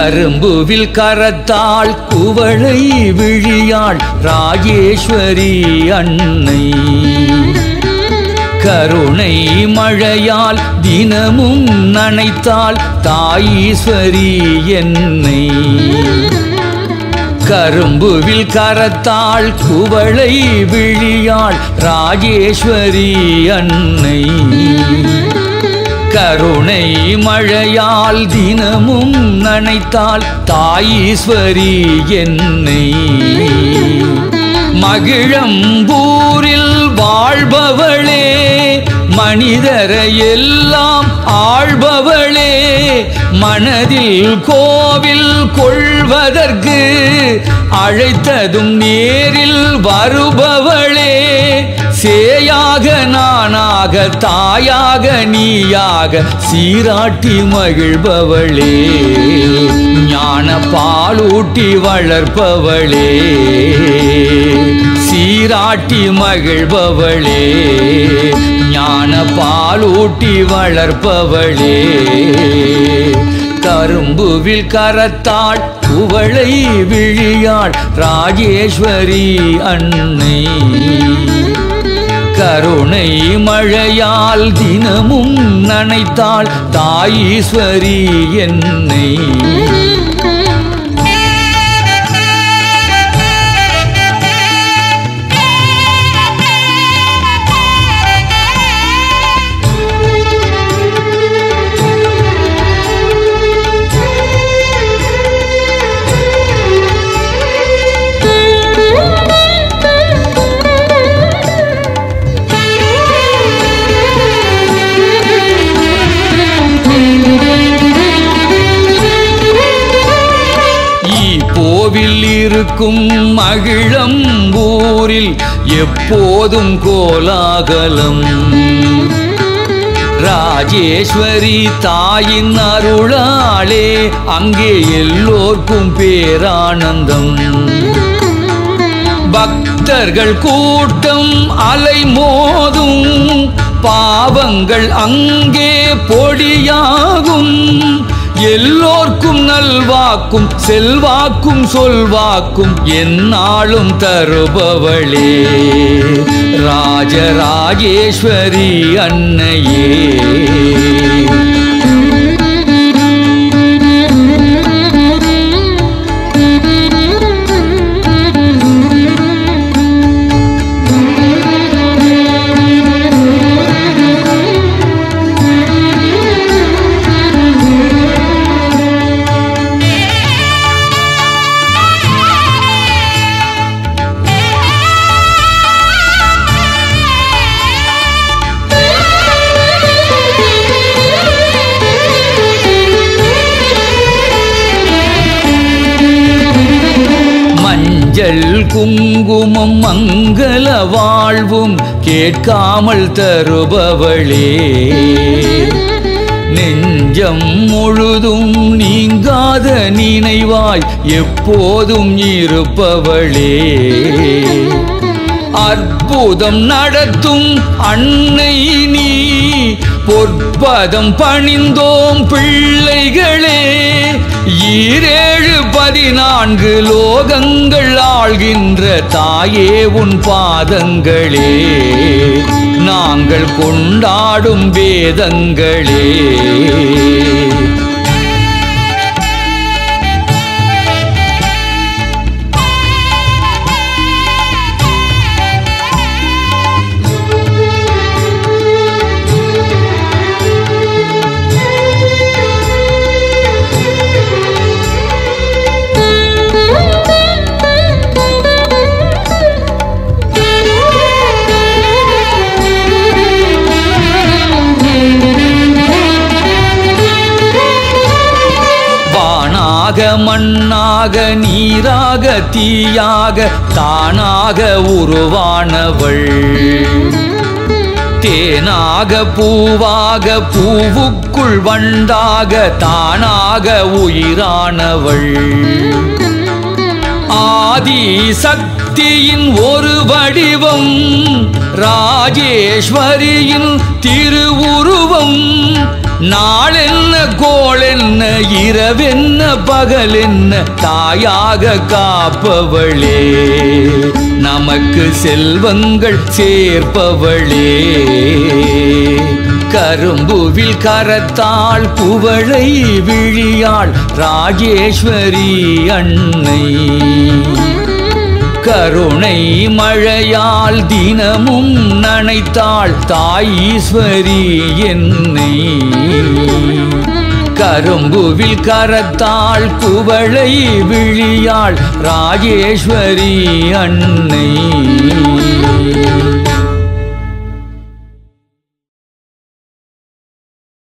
கரும்புவில் கரத்தாள் குவளை விழியாள் ராஜேஸ்வரி அன்னை கருணை மழையால் தினமும் நனைத்தாள் தாயீஸ்வரி என்னை கரும்புவில் கரத்தாள் குவளை விழியாள் ராஜேஸ்வரி அன்னை கருணை மழையால் தினமும் நனைத்தாள் தாயீஸ்வரி என்னை மகிழம்பூரில் வாழ்பவளே மனிதரை எல்லாம் ஆள்பவளே மனதில் கோவில் கொள்வதற்கு அழைத்ததும் நேரில் வருபவளே சேயாக நானாக தாயாக நீயாக சீராட்டி மகிழ்பவளே ஞான பாலூட்டி வளர்ப்பவளே சீராட்டி மகிழ்பவளே ஞான பாலூட்டி வளர்ப்பவளே கரும்புவில் கரத்தாள் குவளை விழியாள் ராஜேஸ்வரி அன்னை கருணை மழையால் தினமும் நனைத்தாள் தாயீஸ்வரி என்னை கோவில் இருக்கும் மகிழம் ஊரில் எப்போதும் கோலாகலம் ராஜேஸ்வரி தாயின் அருளாளே அங்கே எல்லோர்க்கும் பேரானந்தம் பக்தர்கள் கூட்டம் அலை மோதும் பாவங்கள் அங்கே பொடியாகும் எல்லோர்க்கும் நல்வாக்கும் செல்வாக்கும் சொல்வாக்கும் எந்நாளும் தருபவளே ராஜராஜேஸ்வரி அன்னையே மஞ்சள் குங்குமம் மங்கள வாழ்வும் கேட்காமல் தருபவளே நெஞ்சம் முழுதும் நீங்காத நினைவாய் எப்போதும் இருப்பவளே அற்புதம் நடத்தும் அன்னை நீ பொற்பதம் பணிந்தோம் பிள்ளைகளே ஈரேழு பதினான்கு லோகங்கள் ஆள்கின்ற தாயே உன் பாதங்களே நாங்கள் கொண்டாடும் வேதங்களே வானாக மண்ணாக நீராக தீயாக தானாக உருவானவள் தேனாக பூவாக பூவுக்குள் வண்டாக தானாக உயிரானவள் ஆதி சக்தியின் ஒரு வடிவம் ராஜேஸ்வரியின் திருவுருவம் நாளென்ன கோள் என்ன இரவென்ன பகல் என்ன தாயாக காப்பவளே நமக்கு செல்வங்கள் சேர்ப்பவளே கரும்புவில் கரத்தாள் குவளை விழியாள் ராஜேஸ்வரி அன்னை கருணை மழையால் தினமும் நனைத்தாள் தாயீஸ்வரி என்னை கரும்புவில் கரத்தாள் குவளை விழியாள் ராஜேஸ்வரி அன்னை